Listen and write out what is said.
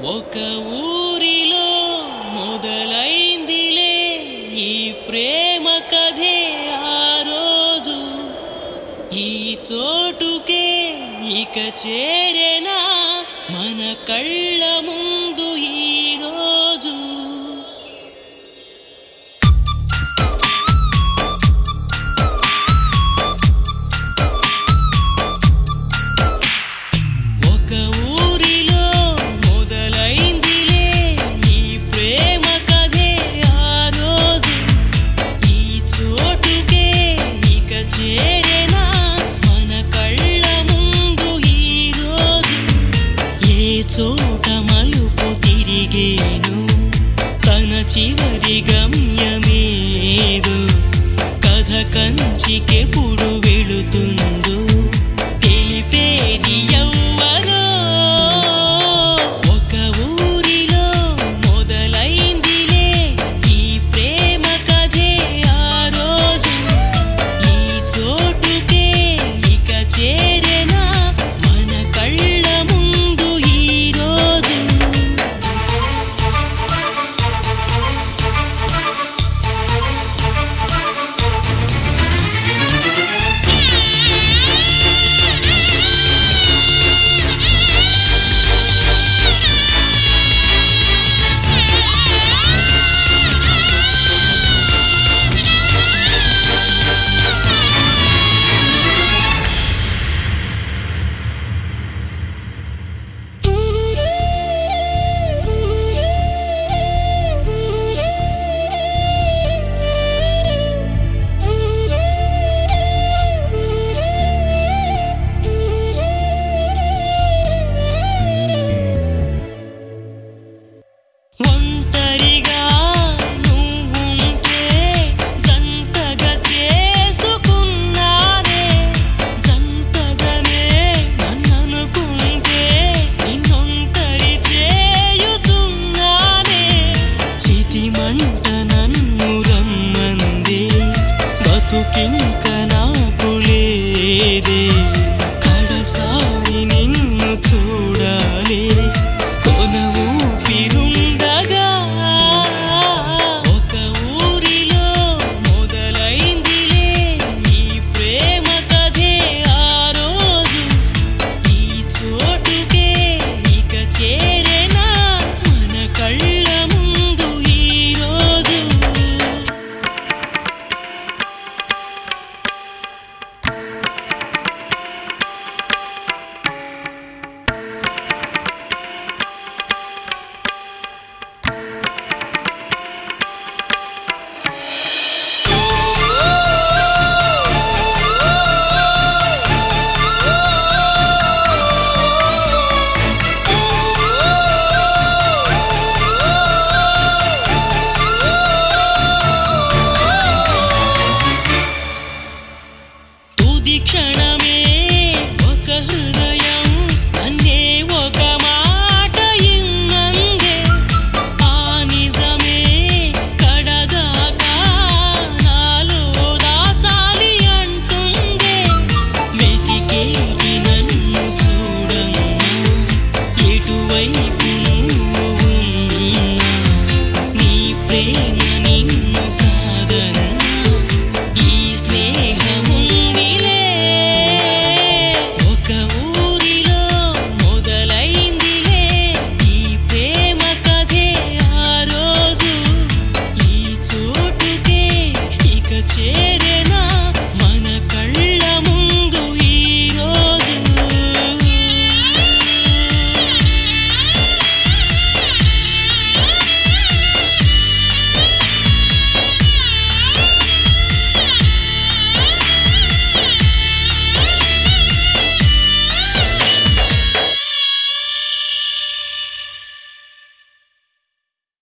ఒక ఊరిలో మొదలైందిలే ఈ ప్రేమ కథే ఆ రోజు ఈ చోటుకే ఇక చేరేనా మన కళ్ళ ముందు ఈ రోజు ఒక ఊరిలో మొదలైందిలే ఈ ప్రేమ కథే ఆ రోజు ఈ చోటుకే ఇక చేరేనా మన కళ్ళ ముందు ఈ రోజు ఏ చోట మలుపు తిరిగేను తన చివరి గమ్యమేదు కథ కంచికెప్పుడు వెళుతుందో తెలిపేది ఎవ్వరో ఒక ఊరిలో మొదలైందిలే ఈ ప్రేమ కథే ఆ రోజు ఈ చోటుకే ఇక చేరేనా మన కళ్ళ ముందు ఈ రోజు ఒంటరిగా నువ్వుంటే జంటగా చేసుకున్నానే జంటగానే నన్ననుకుంటే నిన్నొంటరి చేయుచున్నానే చితి మంట నన్ను రమ్మంది బతుకింక నాకు లేదే కడసారి నిన్ను చూడాలి కొన ఊపిరుండగా ఒక ఊరిలో మొదలైందిలే ఈ ప్రేమ కథే ఆ రోజు ఈ చోటుకే ఇక చేరేనా మన కళ్ళ ముందు ఈ రోజు తుది క్షణమే ఒక హృదయం అన్నే ఒక మాట ఇన్నందే ఆ నిజమే కడదాకా నాలో దాచాలి అంటుందే వెతికేటి నన్ను చూడమ్మా ఎటువైపు నువ్వు ఉన్నా నీ ప్రేమ నిన్ను కాదన్నా ఈ స్నేహముందిలే ఒక ఊరిలో మొదలైందిలే ఈ ప్రేమ కథే ఆ రోజు ఈ చోటుకే ఇక చేరే